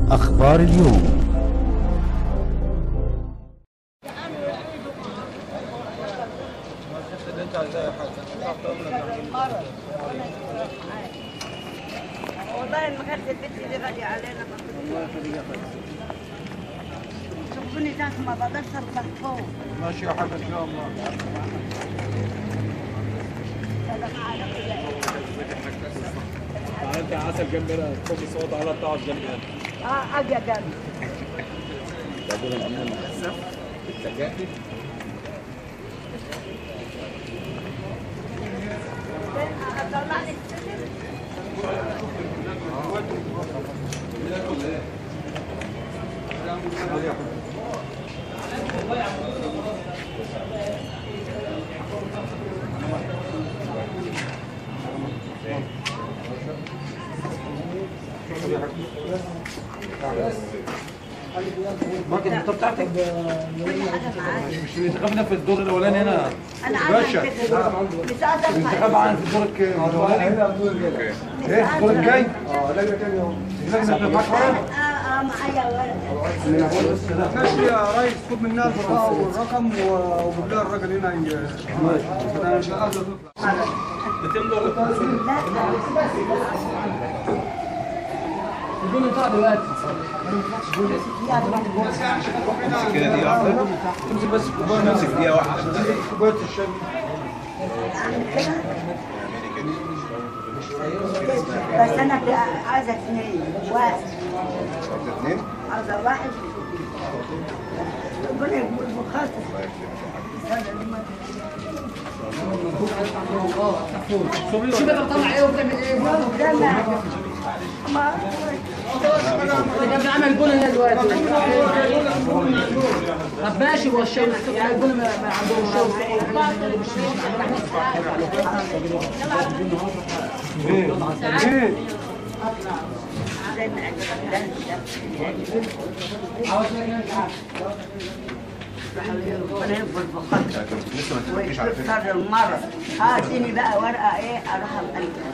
أخبار اليوم والله المكان البيت دي غالية علينا شوفوني ذاك ما بقدرش اطلع فوق ماشي يا حاج ان شاء الله تعال انت عسل جنبنا تحط صوت على تقعد جنبنا اه اجي جنبي اطلع لك ممكن الخطه بتاعتك كل حاجه معايا مش انتخابنا في الدور الاولاني هنا انا باشا. عايزه كده مش قادره الانتخاب عن في الدور الك- الاولاني ايه الدور الجاي؟ اه لجنه تاني اهو لجنه معاك ورق؟ اه اه معايا ورقه ماشي يا ريس خد منها البطاقه والرقم و- وجيب لها الراجل هنا ي- انا مش قادر تطلع كده دي واحده امسك بس كوبايه امسك دقيقه واحده كوبايه الشاي بس انا بقى عايزه اثنين واحد اثنين عايزه واحد ربنا يقول مخاطر شوف انت بتطلع ايه وبتعمل ايه ده ما ما انت جايب عمل البن هنا دلوقتي طب ماشي هو الشاي البن ما ما عندهم شاي ايه زي ما ربنا يقبل بخاطر لسه ما تفكريش على فكره ويكسر المرض هاتيني بقى ورقه ايه اروح املكها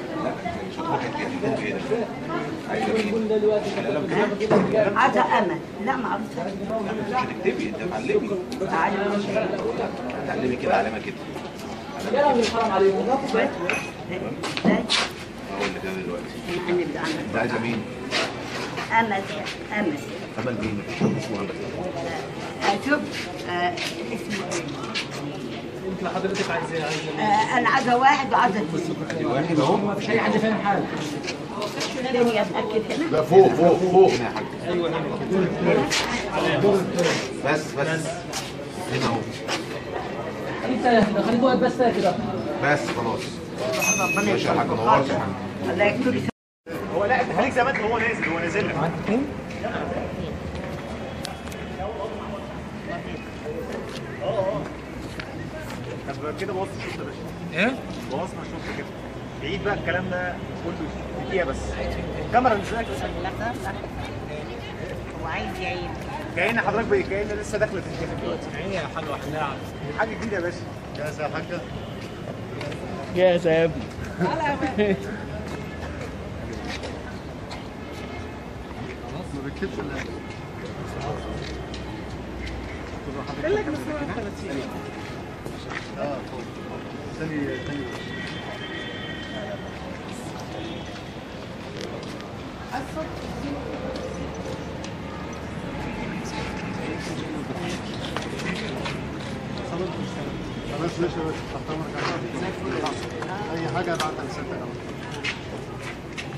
عايزه امل لا ما اعرفش تكتبي انت معلمي تعالي تعلمي كده علامه كده حرام عليكم ازاي هقول لك انا دلوقتي يعني بدي اعمل ده عايزه مين؟ امل امل امل مين؟ مفيش حد اسمه امل اشوف آه، اسمه ايه انت حضرتك عايز ايه عايز آه، انا عايزه واحد وعايزه اثنين ادي واحد اهو مش اي حد فاهم حاجه تاني اتاكد هنا لا فوق فوق فوق هنا يا حاج ايوه هنا بس بس هنا اهو انت خليك واقف بس كده بس خلاص ربنا ماشي يا حاج يكون نورت يا حاج الله يكتب هو لا انت خليك زي ما انت هو نازل هو نازل لك طب كده بوظت الشوط يا باشا ايه؟ بوظنا الشوط كده بعيد بقى الكلام ده كله دقيقة بس الكاميرا اللي زيك هو عايز يعيد كأن حضرتك بي- كأن لسه داخلة الجيم دلوقتي عيني يا حلوة حلاوة حاجة جديدة يا باشا جاهزة يا حاجة جاهزه يا ابني ما بكتبش الا اه ثاني ثاني خلاص ماشي يا باشا تحت امرك يا حاج. اي حاجه ابعتها لسيادتك يا باشا.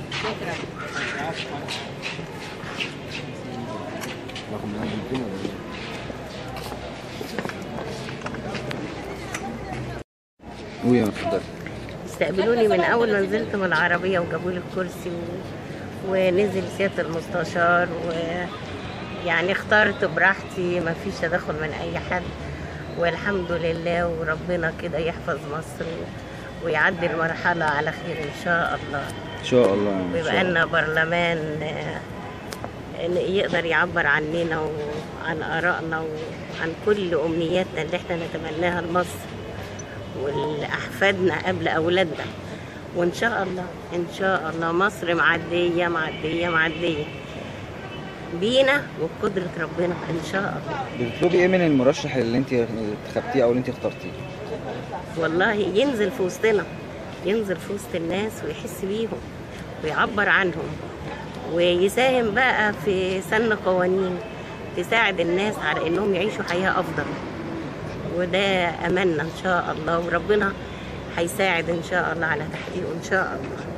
ويا اتفضل استقبلوني من اول ما نزلت من العربيه وجابوا لي الكرسي و... ونزل سياده المستشار ويعني اخترت براحتي ما فيش تدخل من اي حد والحمد لله وربنا كده يحفظ مصر و... ويعدي المرحله على خير ان شاء الله ان شاء الله ويبقى لنا برلمان آه، إن يقدر يعبر عننا وعن آرائنا وعن كل أمنياتنا اللي احنا نتمناها لمصر ولأحفادنا قبل أولادنا وإن شاء الله إن شاء الله مصر معدية معدية معدية بينا وبقدرة ربنا إن شاء الله بتطلبي ايه من المرشح اللي انت انتخبتيه او اللي انت اخترتيه والله ينزل في وسطنا ينزل في وسط الناس ويحس بيهم ويعبر عنهم ويساهم بقى في سن قوانين تساعد الناس على انهم يعيشوا حياة افضل وده املنا ان شاء الله وربنا هيساعد ان شاء الله على تحقيقه ان شاء الله